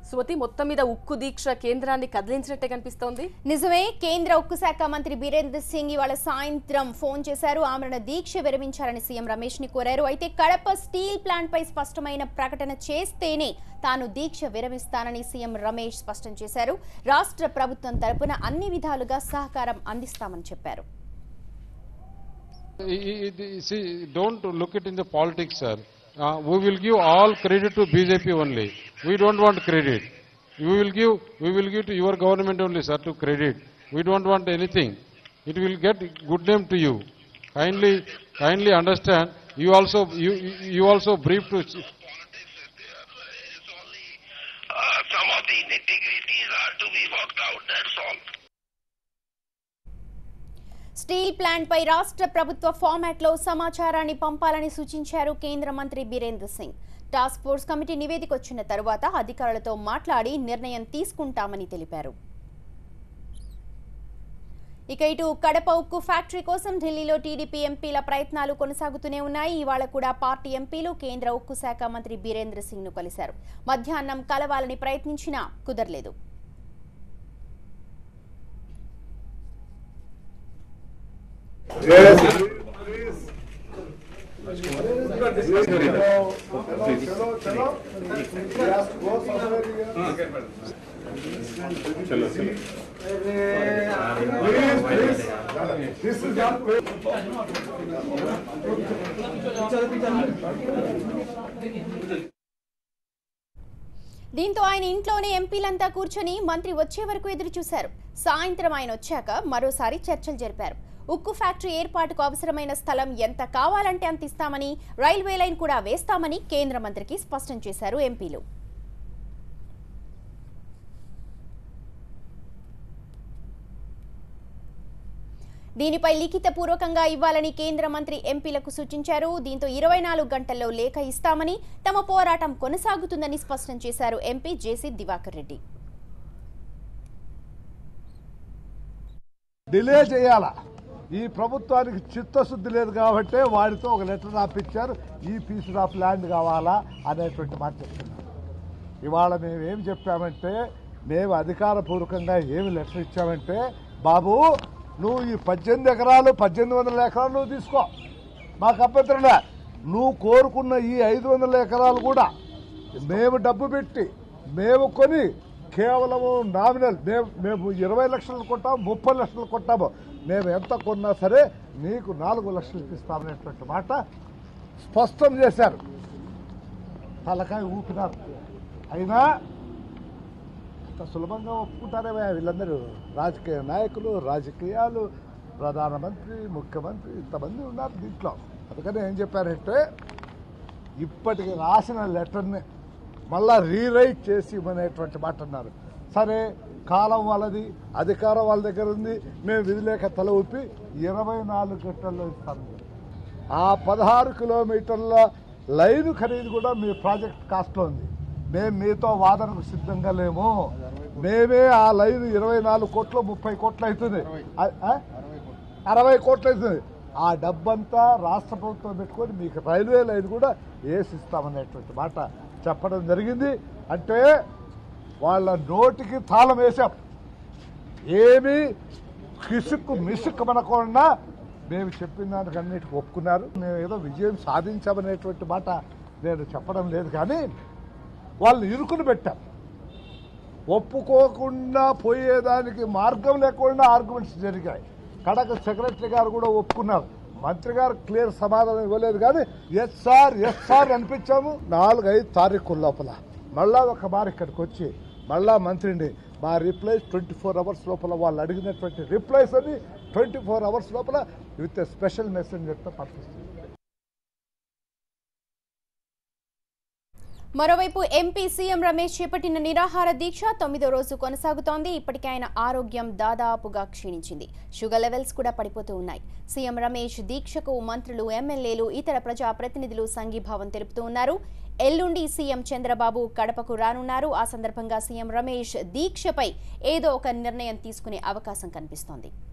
సుమతి మొత్తం మీద ఉక్కు దీక్ష కేంద్రాన్ని కదిలించినట్టే కనిపిస్తోంది నిజమే కేంద్ర ఉక్కు శాఖ మంత్రి బీరేంద్ర సింగ్ ఇవాళ సాయంత్రం ఫోన్ చేశారు ఆమరణ దీక్ష విరమించాలని సీఎం రమేష్ ని కోరారు అయితే కడప స్టీల్ ప్లాంట్ పై స్పష్టమైన ప్రకటన చేస్తేనే తాను దీక్ష విరమిస్తానని సీఎం రమేష్ స్పష్టం చేశారు రాష్ట్ర ప్రభుత్వం తరపున అన్ని విధాలుగా సహకారం అందిస్తామని చెప్పారు I- I- I- See, don't look it in the politics, sir. Uh, we will give all credit to BJP only. We don't want credit. We will give, we will give to your government only, sir, to credit. We don't want anything. It will get good name to you. Kindly, kindly understand. You also, you, you also brief to. It's only uh, some of the nitty-gritties are to be worked out, that's all. Steel plant పై రాష్ట్ర ప్రభుత్వ format లో సమాచారాన్ని పంపాలని సూచించారు కేంద్ర మంత్రి Birender Singh task force committee నివేదిక వచ్చిన తరువాత అధికారులతో మాట్లాడి నిర్ణయం తీసుకుంటామని తెలిపారు ఇక ఇటు కడప ఉక్కు ఫ్యాక్టరీ కోసం ఢిల్లీలో టీడీపీ ఎంపీల ప్రయత్నాలు కొనసాగుతూనే ఉన్నాయి ఇవాళ కూడా పార్టీ ఎంపీలు కేంద్ర ఉక్కు శాఖ మంత్రి బీరేంద్ర సింగ్ ను కలిశారు మధ్యాహ్నం కలవాలని ప్రయత్నించినా కుదరలేదు దీంతో ఆయన ఇంట్లోనే ఎంపీలంతా కూర్చొని మంత్రి వచ్చే వరకు ఎదురు చూశారు సాయంత్రం ఆయన వచ్చాక మరోసారి చర్చలు జరిపారు ఉక్కు ఫ్యాక్టరీ ఏర్పాటుకు అవసరమైన స్థలం ఎంత కావాలంటే అంత ఇస్తామని రైల్వే లైన్ కూడా వేస్తామని కేంద్ర మంత్రికి స్పష్టం చేశారు ఎంపీలు దీనిపై లిఖితపూర్వకంగా ఇవ్వాలని కేంద్ర మంత్రి ఎంపీలకు సూచించారు దీంతో ఇరవై నాలుగు గంటల్లో లేఖ ఇస్తామని తమ పోరాటం కొనసాగుతుందని స్పష్టం చేశారు ఎంపీ జేసీ దివాకర్ రెడ్డి డిలే చేయాల ఈ ప్రభుత్వానికి చిత్తశుద్ధి లేదు కాబట్టి వాడితో ఒక లెటర్ రాపిచ్చారు ఈ పీస్ ఆఫ్ ల్యాండ్ కావాలా అనేటువంటి మాట చెప్తున్నారు ఇవాళ మేము ఏం చెప్పామంటే మేము అధికారపూర్వకంగా ఏమి లెటర్ ఇచ్చామంటే బాబు నువ్వు ఈ పద్దెనిమిది ఎకరాలు పద్దెనిమిది వందల ఎకరాలు నువ్వు తీసుకో మాకు అభ్యంతరంలే నువ్వు కోరుకున్న ఈ ఐదు వందల ఎకరాలు కూడా మేము డబ్బు పెట్టి మేము కొని కేవలము నామినల్ మేము మేము ఇరవై లక్షలు కొట్టాము ముప్పై లక్షలు కొట్టాము మేము ఎంత కొన్నా సరే నీకు నాలుగు లక్షలు ఇస్తామనేటువంటి మాట స్పష్టం చేశారు తలకాయ ఊపినారు అయినా అంత సులభంగా ఒప్పుకుంటారేమో వీళ్ళందరూ రాజకీయ నాయకులు రాజకీయాలు ప్రధానమంత్రి ముఖ్యమంత్రి ఇంతమంది ఉన్నారు దీంట్లో అందుకని ఏం చెప్పారంటే ఇప్పటికి రాసిన లెటర్ని మళ్ళా రీరైట్ చేసి ఇవ్వనేటువంటి మాట అన్నారు సరే కాలం వాళ్ళది అధికారం వాళ్ళ దగ్గర ఉంది మేము విధిలేక తల ఊపి ఇరవై నాలుగు గంటల్లో ఇస్తాను ఆ పదహారు కిలోమీటర్ల లైన్ ఖరీదు కూడా మీ ప్రాజెక్ట్ కాస్ట్లో ఉంది మేము మీతో వాదనకు సిద్ధంగా లేము మేమే ఆ లైన్ ఇరవై నాలుగు కోట్లు ముప్పై కోట్లు అవుతుంది ఆ- ఆ? అరవై కోట్లు అవుతుంది ఆ డబ్బంతా రాష్ట్ర ప్రభుత్వం పెట్టుకొని మీకు రైల్వే లైన్ కూడా వేసిస్తామనేటువంటి మాట చెప్పడం జరిగింది అంటే వాళ్ళ నోటికి తాళం వేశాం ఏమి కిసుక్కు మిసుక్కు మనకుండా మేము చెప్పిన దానికి అన్నిటికీ ఒప్పుకున్నారు మేము ఏదో విజయం సాధించామనేటువంటి మాట నేను చెప్పడం లేదు కానీ వాళ్ళని ఇరుకుని పెట్టాం ఒప్పుకోకుండా పోయేదానికి మార్గం లేకుండా ఆర్గ్యుమెంట్స్ జరిగాయి కడక సెక్రటరీ గారు కూడా ఒప్పుకున్నారు మంత్రి గారు క్లియర్ సమాధానం ఇవ్వలేదు కానీ ఎస్ సార్ ఎస్ సార్ అనిపించాము నాలుగు ఐదు తారీఖు లోపల మళ్ళా ఒక మారు ఇక్కడికి వచ్చి మళ్ళా మంత్రిని మా రిప్లైస్ ట్వంటీ ఫోర్ అవర్స్ లోపల వాళ్ళు అడిగినటువంటి రిప్లైస్ అని ట్వంటీ ఫోర్ అవర్స్ లోపల విత్ స్పెషల్ మెసెంజర్తో పంపిస్తుంది మరోవైపు ఎంపీ సీఎం రమేష్ చేపట్టిన నిరాహార దీక్ష తొమ్మిదో రోజు కొనసాగుతోంది ఇప్పటికే ఆయన ఆరోగ్యం దాదాపుగా క్షీణించింది షుగర్ లెవెల్స్ కూడా పడిపోతూ ఉన్నాయి సీఎం రమేష్ దీక్షకు మంత్రులు ఎమ్మెల్యేలు ఇతర ప్రజాప్రతినిధులు సంఘీభావం తెలుపుతూ ఉన్నారు ఎల్లుండి సీఎం చంద్రబాబు కడపకు రానున్నారు ఆ సందర్భంగా సీఎం రమేష్ దీక్షపై ఏదో ఒక నిర్ణయం తీసుకునే అవకాశం కనిపిస్తోంది